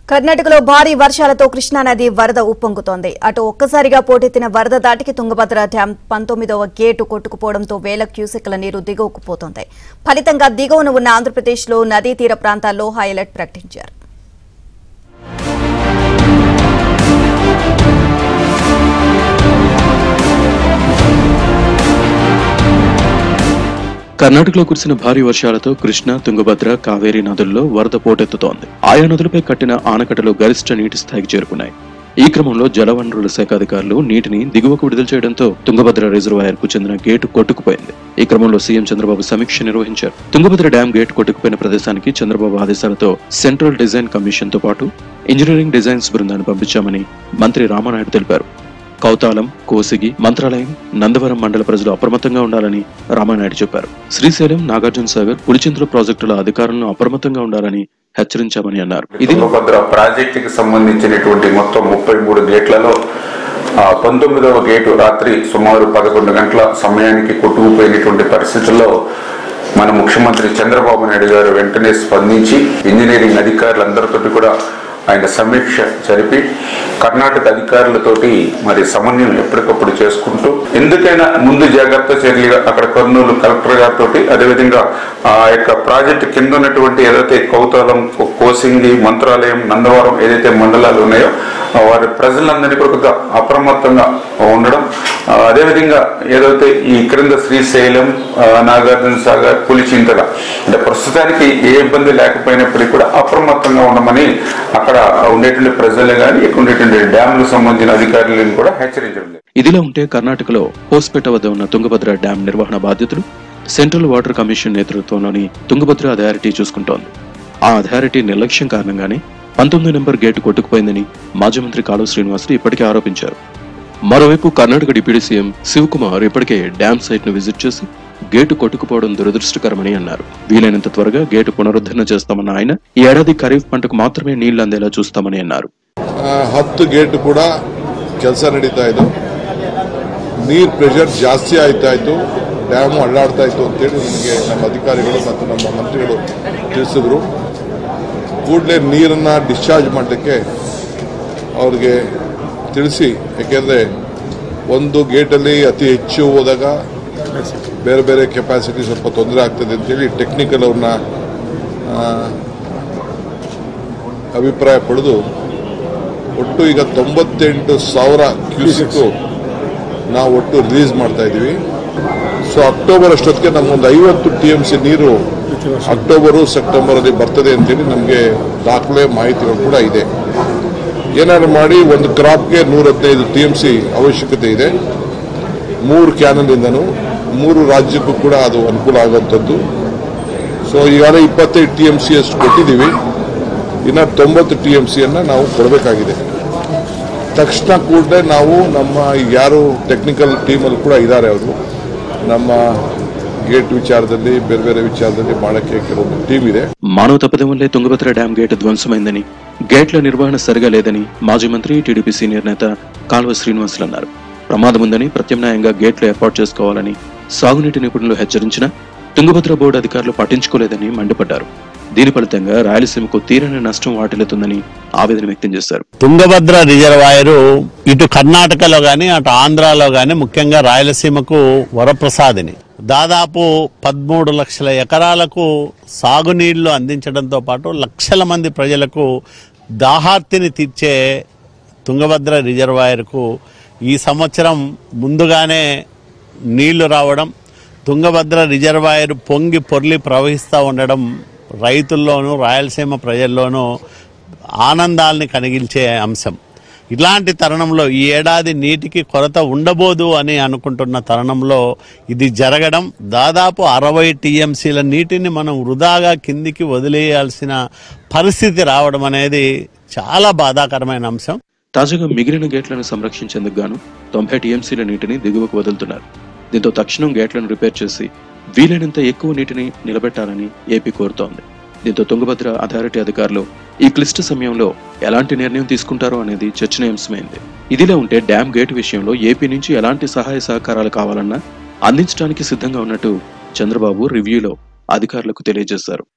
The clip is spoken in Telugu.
కర్ణాటకలో భారీ వర్షాలతో కృష్ణానది వరద ఉప్పొంగుతోంది అటు ఒక్కసారిగా పోటెత్తిన వరద దాటికి తుంగభద్ర డ్యాం పంతొమ్మిదవ గేటు కొట్టుకుపోవడంతో వేల క్యూసెక్ల నీరు దిగువకు పోతోంది ఫలితంగా దిగువన ఉన్న ఆంధ్రప్రదేశ్లో నదీ తీర ప్రాంతాల్లో హై అలర్ట్ ప్రకటించారు కర్ణాటకలో కురిసిన భారీ వర్షాలతో కృష్ణా తుంగభద్ర కావేరీ నదుల్లో వరద పోటెత్తుతోంది ఆయా నదులపై కట్టిన ఆనకట్టలు గరిష్ట నీటి స్థాయికి చేరుకున్నాయి ఈ క్రమంలో జలవనరుల శాఖ అధికారులు నీటిని దిగువకు విడుదల చేయడంతో తుంగభద్ర రిజర్వాయర్ కు చెందిన గేటు కొట్టుకుపోయింది ఈ క్రమంలో సీఎం చంద్రబాబు సమీక్ష నిర్వహించారు తుంగభద్ర డ్యాం గేట్ కొట్టుకుపోయిన ప్రదేశానికి చంద్రబాబు ఆదేశాలతో సెంట్రల్ డిజైన్ కమిషన్ తో పాటు ఇంజనీరింగ్ డిజైన్స్ బృందాన్ని పంపించామని మంత్రి రామానాయుడు తెలిపారు కౌతాలం కోసిగి మంత్రాలయం నందవరం మండల ప్రజలు అప్రమత్తంగా ఉండాలని రామానాయుడు చెప్పారు శ్రీశైలం నాగార్జున సాగర్ పులిచింతల ప్రాజెక్టుల అధికారులను అప్రమత్తంగా ఉండాలని హెచ్చరించామని అన్నారు ఇది తుంగభద్ర ప్రాజెక్టుకి సంబంధించినటువంటి మొత్తం ముప్పై మూడు గేట్లలో ఆ, పంతొమ్మిదవ గేటు రాత్రి సుమారు పదకొండు గంటల సమయానికి కొట్టుకుపోయినటువంటి పరిస్థితుల్లో మన ముఖ్యమంత్రి చంద్రబాబు నాయుడు గారు వెంటనే స్పందించి ఇంజనీరింగ్ అధికారులందరితోటి కూడా ఆయన సమీక్ష జరిపి కర్ణాటక అధికారులతోటి మరి సమన్వయం ఎప్పటికప్పుడు చేసుకుంటూ ఎందుకైనా ముందు జాగ్రత్త చర్యలుగా అక్కడ కర్నూలు కలెక్టర్ గారితో అదేవిధంగా ఆ యొక్క ప్రాజెక్టు కింద ఉన్నటువంటి ఏదైతే కౌతాలం కోసింగి మంత్రాలయం నందవరం ఏదైతే మండలాలు ఉన్నాయో ఆ వారి ప్రజలందరినీ కూడా కొద్దిగా అప్రమత్తంగా ఉండడం ఆ అదేవిధంగా ఏదైతే ఈ క్రింద శ్రీశైలం ఆ, నాగార్జున సాగర్ పులిచింతల అంటే ప్రస్తుతానికి ఏ ఇబ్బంది లేకపోయినప్పటికీ కూడా అప్రమత్తంగా ఉండమని అక్కడ ఉండేటువంటి ప్రజలు కానీ ఇక్కడ ఉండేటువంటి డ్యాములకు సంబంధించిన అధికారులను కూడా హెచ్చరించడం జరిగింది. ఇదిలా ఉంటే కర్ణాటకలో హోస్పేట వద్ద ఉన్న తుంగభద్ర డ్యాం నిర్వహణ బాధ్యతలు సెంట్రల్ వాటర్ కమిషన్ నేతృత్వంలోని తుంగభద్ర అథారిటీ చూసుకుంటోంది ఆ అథారిటీ నిర్లక్ష్యం కారణంగానే పంతొమ్మిది నెంబర్ గేటు కొట్టుకుపోయిందని మాజీ మంత్రి కాలువ శ్రీనివాసులు ఇప్పటికే ఆరోపించారు మరోవైపు కర్ణాటక డిప్యూటీ సీఎం శివకుమార్ ఇప్పటికే డ్యాం సైట్ ను విజిట్ చేసి గేటు కొట్టుకుపోవడం దురదృష్టకరమని అన్నారు వీలైనంత త్వరగా గేటు పునరుద్ధరణ చేస్తామన్న ఆయన ఈ ఏడాది ఖరీఫ్ పంటకు మాత్రమే నీళ్లు అందేలా చూస్తామని అన్నారు ಆ, ಹತ್ತು ಗೇಟ್ ಕೂಡ ಕೆಲಸ ನಡೀತಾ ಇದೆ ನೀರು ಪ್ರೆಷರ್ ಜಾಸ್ತಿ ಆಯ್ತಾ ಇತ್ತು ಡ್ಯಾಮು ಅಳ್ಳಾಡ್ತಾ ಇತ್ತು ಅಂತೇಳಿ ನಮಗೆ ನಮ್ಮ ಅಧಿಕಾರಿಗಳು ಮತ್ತು ನಮ್ಮ ಮಂತ್ರಿಗಳು ತಿಳಿಸಿದ್ರು ಕೂಡಲೇ ನೀರನ್ನು ಡಿಸ್ಚಾರ್ಜ್ ಮಾಡಲಿಕ್ಕೆ ಅವ್ರಿಗೆ ತಿಳಿಸಿ ಯಾಕೆಂದರೆ ಒಂದು ಗೇಟಲ್ಲಿ ಅತಿ ಹೆಚ್ಚು ಹೋದಾಗ ಬೇರೆ ಬೇರೆ ಕೆಪಾಸಿಟಿ ಸ್ವಲ್ಪ ತೊಂದರೆ ಆಗ್ತದೆ ಅಂತೇಳಿ ಟೆಕ್ನಿಕಲ್ ಅವ್ರನ್ನ ಆ, ಅಭಿಪ್ರಾಯ ಪಡೆದು ಒಟ್ಟು ಈಗ ತೊಂಬತ್ತೆಂಟು ಸಾವಿರ ಕ್ಯೂಸಿಕ್ ನಾವು ಒಟ್ಟು ರಿಲೀಸ್ ಮಾಡ್ತಾ ಇದ್ದೀವಿ ಸೊ ಅಕ್ಟೋಬರ್ ಅಷ್ಟೊತ್ತಿಗೆ ನಮಗೊಂದು ಐವತ್ತು ಟಿ ಎಂ ಸಿ ನೀರು ಅಕ್ಟೋಬರು ಸೆಪ್ಟೆಂಬರ್ ಅಲ್ಲಿ ಬರ್ತದೆ ಅಂತೇಳಿ ನಮಗೆ ದಾಖಲೆ ಮಾಹಿತಿಗಳು ಕೂಡ ಇದೆ ಏನಾದ್ರು ಮಾಡಿ ಒಂದು ಕ್ರಾಪ್ಗೆ ನೂರ ಹದಿನೈದು ಟಿ ಎಂ ಸಿ ಅವಶ್ಯಕತೆ ಇದೆ ಮೂರು ಕ್ಯಾನಲಿಂದನೂ ಮೂರು ರಾಜ್ಯಕ್ಕೂ ಕೂಡ ಅದು ಅನುಕೂಲ ಆಗುವಂಥದ್ದು ಸೊ ಈಗಾಗಲೇ ಇಪ್ಪತ್ತೈದು ಟಿ ಎಂ ಸಿ ಅಷ್ಟು ಕೊಟ್ಟಿದ್ದೀವಿ ಇನ್ನು ತೊಂಬತ್ತು ಟಿ ಎಂ ಸಿಯನ್ನು ನಾವು ಕೊಡಬೇಕಾಗಿದೆ ತಕ್ಷಣ ಕೂಡಲೇ ನಾವು ನಮ್ಮ ಯಾರು ಟೆಕ್ನಿಕಲ್ ಟೀಮಲ್ಲಿ ಕೂಡ ಇದ್ದಾರೆ ಅವರು ನಮ್ಮ ಗೇಟ್ ವಿಚಾರದಲ್ಲಿ ಬೇರೆ ಬೇರೆ ವಿಚಾರದಲ್ಲಿ ಮಾಡೋಕ್ಕೆ ಕೆಲವೊಂದು ಟೀಮ್ ಇದೆ మానవ తప్పిదం వల్లే తుంగభద్ర డ్యాం గేట్ ధ్వంసమైందని గేట్ల నిర్వహణ సరిగా లేదని మాజీ మంత్రి టీడీపీ సీనియర్ నేత కాల్వ శ్రీనివాసులు అన్నారు ప్రమాదం ఉందని ప్రత్యామ్నాయంగా గేట్లు ఏర్పాటు చేసుకోవాలని సాగునీటి నిపుణులు హెచ్చరించినా తుంగభద్ర బోర్డు అధికారులు పట్టించుకోలేదని మండిపడ్డారు దీని ఫలితంగా రాయలసీమకు తీరని నష్టం వాటిల్లుతుందని ఆవేదన వ్యక్తం చేశారు తుంగభద్ర రిజర్వాయరు ఇటు కర్ణాటకలో గాని అటు ఆంధ్రాలో గాని ముఖ్యంగా రాయలసీమకు వరప్రసాదిని దాదాపు పదమూడు లక్షల ఎకరాలకు సాగునీళ్లు అందించడంతో పాటు లక్షల మంది ప్రజలకు దాహార్తిని తీర్చే తుంగభద్ర రిజర్వాయర్కు ఈ సంవత్సరం ముందుగానే నీళ్లు రావడం తుంగభద్ర రిజర్వాయర్ పొంగి పొర్లి ప్రవహిస్తూ ఉండడం రైతుల్లోనూ రాయలసీమ ప్రజల్లోనూ ఆనందాల్ని కలిగించే అంశం ఇలాంటి తరుణంలో ఈ ఏడాది నీటికి కొరత ఉండబోదు అని అనుకుంటున్న తరుణంలో ఇది జరగడం దాదాపు అరవై టీఎంసీల నీటిని మనం వృధాగా కిందికి వదిలేయాల్సిన పరిస్థితి రావడం అనేది చాలా బాధాకరమైన అంశం తాజాగా మిగిలిన గేట్లను సంరక్షించేందుకు గాను తొంభై టీఎంసీల నీటిని దిగువకు వదులుతున్నారు దీంతో తక్షణం గేట్లను రిపేర్ చేసి వీలైనంత ఎక్కువ నీటిని నిలబెట్టాలని ఏపీ కోరుతోంది దీంతో తుంగభద్ర అథారిటీ అధికారులు ఈ క్లిష్ట సమయంలో ఎలాంటి నిర్ణయం తీసుకుంటారో అనేది చర్చనీయాంశమైంది ఇదిలా ఉంటే డ్యాం గేట్ విషయంలో ఏపీ నుంచి ఎలాంటి సహాయ సహకారాలు కావాలన్నా అందించడానికి సిద్ధంగా ఉన్నట్టు చంద్రబాబు రివ్యూలో అధికారులకు తెలియజేశారు